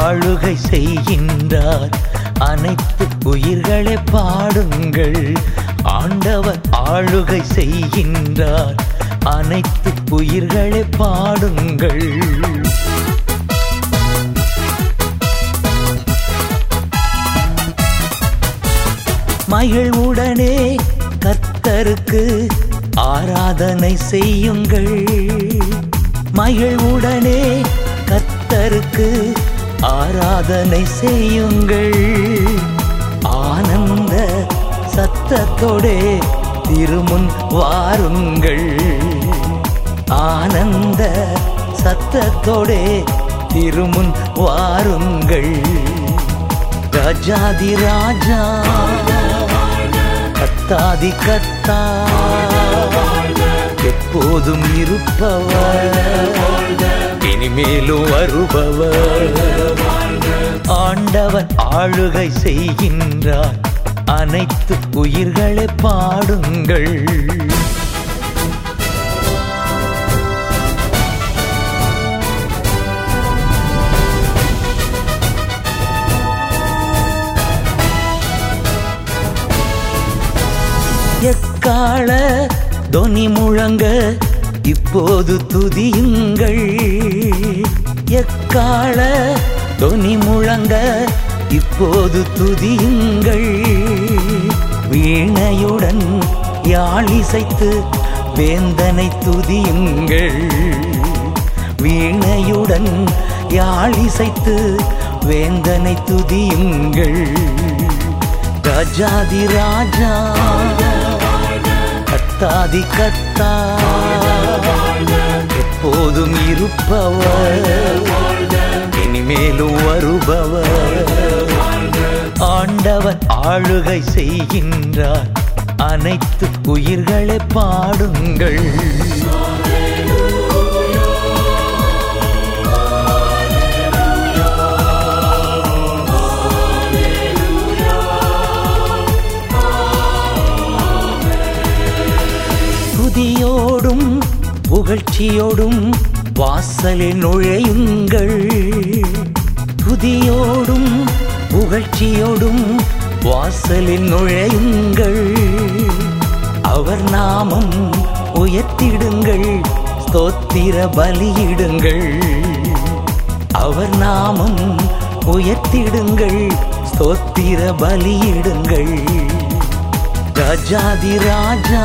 ஆளுகை செய்கின்றார் அனைத்து உயிர்களே பாடுங்கள் ஆண்டவர் ஆளுகை செய்கின்றார் அனைத்து உயிர்களே பாடுங்கள் மகிழ்வுடனே கர்த்தருக்கு ஆராதனை செய்யுங்கள் மகிழ்வுடனே கர்த்தருக்கு ஆராதனை செய்யுங்கள் ஆனந்த சத்தத்தோடே திருமுன் வாருங்கள் ஆனந்த சத்தத்தோடே திருமுன் வாருங்கள் ராஜாதி ராஜா கத்தாதி கத்தா எப்போதும் இருப்பவர் இனிமேலும் வருபவர் ஆண்டவர் ஆளுகை செய்கின்றார் அனைத்து உயிர்களை பாடுங்கள் எக்கால தொனி முழங்க இப்போது துதியுங்கள் எக்கால தொனி முழங்க இப்போது துதியுங்கள் வீணையுடன் யாழிசைத்து வேந்தனை துதியுங்கள் வீணையுடன் யாழிசைத்து வேந்தனை துதியுங்கள் ராஜாதி ராஜா கத்தாதி கத்தா எப்போதும் இருப்பவர் இனிமேலும் வருபவர் ஆண்டவர் ஆளுகை செய்கின்றார் அனைத்து உயிர்களை பாடுங்கள் துதியோடும் புகழ்ச்சியோடும் வாசலில் நுழையுங்கள் துதியோடும் புகழ்ச்சியோடும் வாசலில் நுழையுங்கள் அவர் நாமம் உயர்த்திடுங்கள் ஸ்தோத்திர பலியிடுங்கள் அவர் நாமம் உயர்த்திடுங்கள் ஸ்தோத்திர பலியிடுங்கள் ராஜாதி ராஜா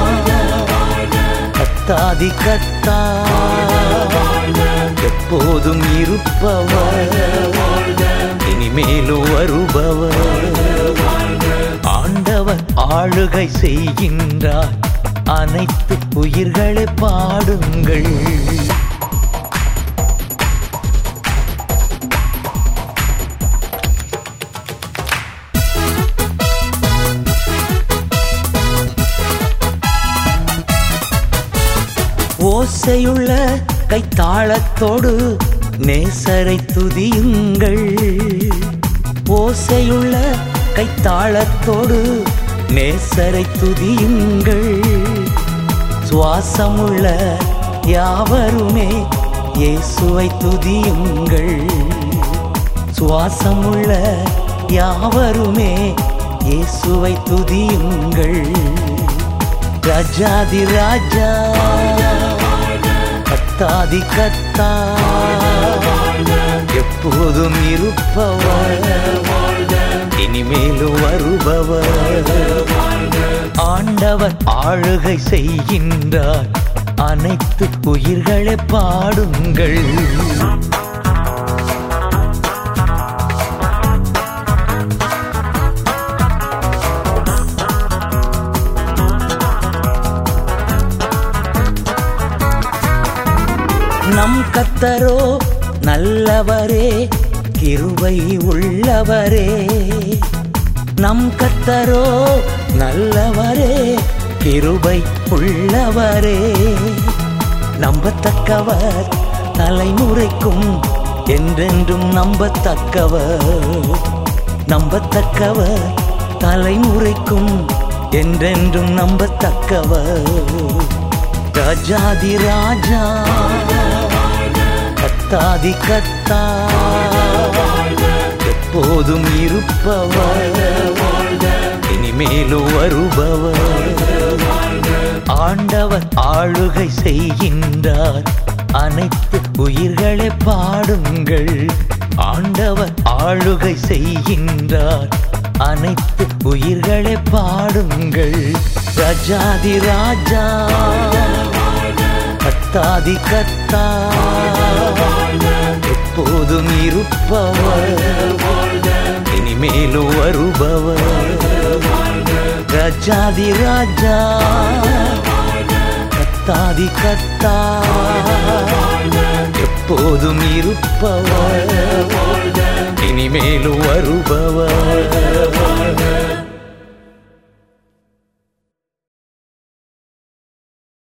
கத்தாதி கத்தா எப்போதும் இருப்பவர் இனிமேலும் வருபவர் ஆண்டவர் ஆளுகை செய்கின்றார் அனைத்து உயிர்களை பாடுங்கள் ஓசையுள்ள கைத்தாளத்தோடு நேசரை துதியுங்கள் ஓசையுள்ள கைத்தாளத்தோடு நேசரை துதியுங்கள் சுவாசமுள்ள யாவருமே இயேசுவை துதியுங்கள் சுவாசமுள்ள யாவருமே இயேசுவை துதியுங்கள் ராஜாதி ராஜா கத்தாதி கத்தா எப்போதும் இருப்பவர் இனிமேலும் வருபவர் ஆண்டவர் ஆளுகை செய்கின்றார் அனைத்து உயிர்களை பாடுங்கள் நம் கத்தரோ நல்லவரே கிருபை உள்ளவரே நம் கத்தரோ நல்லவரே கிருபை உள்ளவரே நம்பத்தக்கவர் தலைமுறைக்கும் என்றென்றும் நம்பத்தக்கவர் நம்பத்தக்கவர் தலைமுறைக்கும் என்றென்றும் நம்பத்தக்கவர் ராஜாதி ராஜா கத்தாதி கத்தா எப்போதும் இருப்பவர் இனிமேலும் வருபவர் ஆண்டவர் ஆளுகை செய்கின்றார் அனைத்து உயிர்களை பாடுங்கள் ஆண்டவர் ஆளுகை செய்கின்றார் அனைத்து உயிர்களை பாடுங்கள் ரஜாதி ராஜா கத்தாதி கத்தா எப்போதும் இருப்பவர் இனிமேலும் வருபவர் ரஜாதி ராஜா கத்தாதி கத்தா எப்போதும் இருப்பவர் இனிமேலும் வருபவர்